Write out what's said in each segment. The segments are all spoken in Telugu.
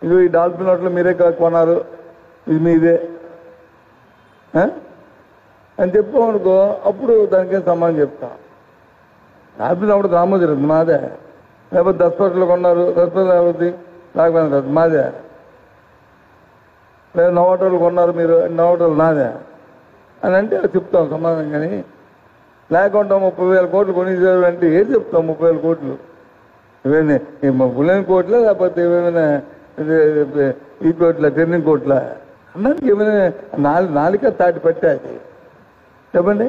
ఇది ఈ డాల్ఫిన్ హోటల్ మీరే కా- కొన్నారు ఇది మీదే ఆ? అని చెప్పామనుకో అప్పుడు దానికేం సమాధానం చెప్తా డాల్ఫిన్ అప్పుడు రామోజీ మాదే లేకపోతే దస్పట్లో కొన్నారు దస్పట్లో లేకపోతే రాఘవేంద్ర రెడ్డి మాదే లేదా నోటోలు కొన్నారు మీరు నోటోలు నాదే అని అంటే చెప్తాం సమాధానం కానీ లేకుండా ముప్పై వేల కోట్లు కొనిసారు అంటే ఏం చెప్తాం ముప్పై వేల కోట్లు ఇవన్నీ బులెన్ కోట్ల లేకపోతే ఏమైనా ఇది, ఇది, ఈ కోట్ల టెన్నింగ్ కోట్ల అన్నానికి ఏమైనా నాలి నాలిక తాటి పెట్టాలి చెప్పండి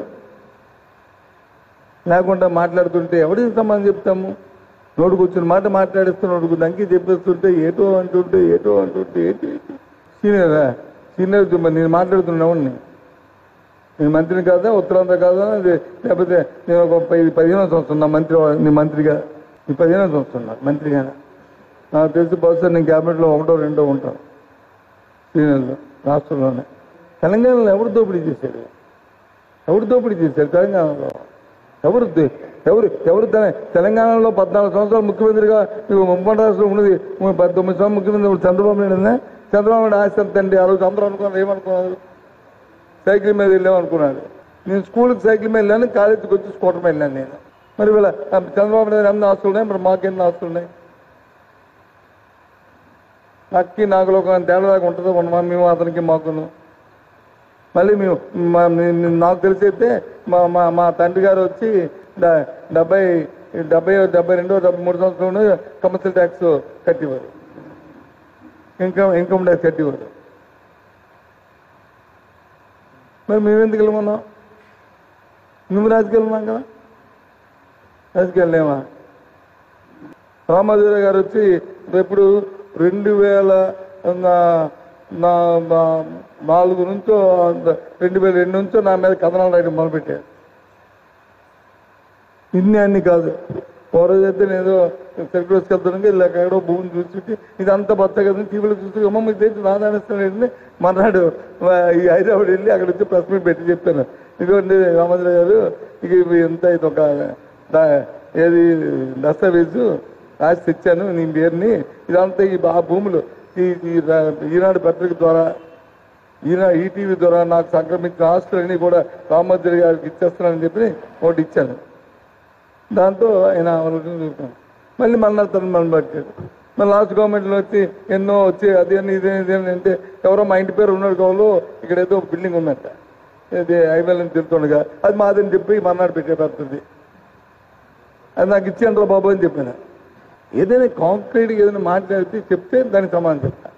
లేకుండా మాట్లాడుతుంటే ఎవరికి సమాధానం చెప్తాము నోటుకు వచ్చిన మాట మాట్లాడిస్తూ నోటుకు దంకి చెప్పేస్తుంటే ఏటో అంటుంటే ఏటో అంటుంటే ఏంటి సీనియరా సీనియర్ మరి నేను మాట్లాడుతున్నావుని నేను మంత్రిని కాదా ఉత్తరాంధ్ర కాదా ఇది లేకపోతే నేను ఒక పది పదిహేను సంవత్సరం నా మంత్రి నీ మంత్రిగా ఈ పదిహేను సంవత్సరం నాకు మంత్రిగా నాకు తెలిసి బహుశా నేను క్యాబినెట్లో ఒకటో రెండో ఉంటాను సీనియర్లు రాష్ట్రంలోనే తెలంగాణలో ఎవరు దోపిడీ చేశారు ఎవరు దోపిడీ చేశారు తెలంగాణలో ఎవరు దే- ఎవరు ఎవరు తెల- తెలంగాణలో పద్నాలుగు సంవత్సరాలు ముఖ్యమంత్రిగా నువ్వు ముప్పై రాష్ట్రం ఉన్నది నువ్వు పద్దెనిమిది సంవత్సరాలు ముఖ్యమంత్రి ఇప్పుడు చంద్రబాబు నాయుడు ఉందా? చంద్రబాబు నాయుడు ఆస్తి ఎంత అండి ఆ రోజు అందరూ అనుకున్నారు ఏమనుకున్నారు సైకిల్ మీద వెళ్ళామనుకున్నాడు నేను స్కూల్కి సైకిల్ మీద వెళ్ళాను కాలేజీకి వచ్చి స్కూటర్ మీద వెళ్ళాను నేను మరి వీళ్ళ ఆ చంద్రబాబు నాయుడు ఎన్ని ఆస్తులు ఉన్నాయి మరి మాకెన్ని ఆస్తులు ఉన్నాయి నక్కి నాకులో ఒక తేడాగా ఉంటుందో ఉండమా మేము అతనికి మాకును మళ్ళీ మేము మా- మీ- మీ- నాకు తెలిసి అయితే మా మా మా తండ్రి గారు వచ్చి డ- డెబ్బై డెబ్బై డెబ్బై రెండో డెబ్బై మూడు సంవత్సరంలో కమర్షియల్ ట్యాక్స్ కట్టేవారు ఇన్కమ్ ఇన్కమ్ ట్యాక్స్ కట్టేవారు మరి మేమెందుకు వెళ్ళమన్నాం నువ్వు రాజకీయాలు ఉన్నాం కదా రాజకీయాలు లేవా రామాదేవి గారు వచ్చి ఇప్పుడు రెండు వేల నా- నా- నా- నాలుగు నుంచో రెండు వేల రెండు నుంచో నా మీద కథనాలు రాయడం మొదలుపెట్టారు ఇన్ని అన్ని కాదు ఓ రోజు అయితే నేను ఏదో సెక్రటరీస్కి వెళ్తాను ఇలా ఎక్కడో భూమిని చూసి ఇదంతా బత్త కదా టీవీలో చూసి అమ్మ మీకు తెలిసి నాదానిస్తాను మర్నాడు వా- ఈ హైదరాబాద్ వెళ్ళి అక్కడ వచ్చి ప్రెస్ మీట్ పెట్టి చెప్పాను ఇదిగోండి రామచంద్ర గారు ఇక ఇవి ఎంత ఇది ఒక దా- ఏది దస్తావేజు రాసి తెచ్చాను నీ పేరుని ఇదంతా ఈ ఆ భూములు ఈ ఈ రా- ఈనాడు పత్రిక ద్వారా ఈయన ఈటీవీ ద్వారా నాకు సంక్రమించిన ఆస్తులన్నీ కూడా రామోద్రి గారికి ఇచ్చేస్తున్నానని చెప్పి ఒకటి ఇచ్చాను దాంతో ఆయన ఆలోచన చూస్తాం మళ్ళీ మళ్ళీ తను మనం పట్టాడు మళ్ళీ లాస్ట్ గవర్నమెంట్లో వచ్చి ఎన్నో వచ్చి అది అని ఇది ఇది అని అంటే ఎవరో మా ఇంటి పేరు ఉన్నాడు కావాలో ఇక్కడ ఏదో ఒక బిల్డింగ్ ఉందంట ఇది ఐవేలని తిరుగుతుండగా అది మాదని చెప్పి మర్నాడు పెట్టే పెడుతుంది అది నాకు ఇచ్చేయండి బాబు అని చెప్పాను ఏదైనా కాంక్రీట్గా ఏదైనా మాట్లాడితే చెప్తే దానికి సమాధానం చెప్తా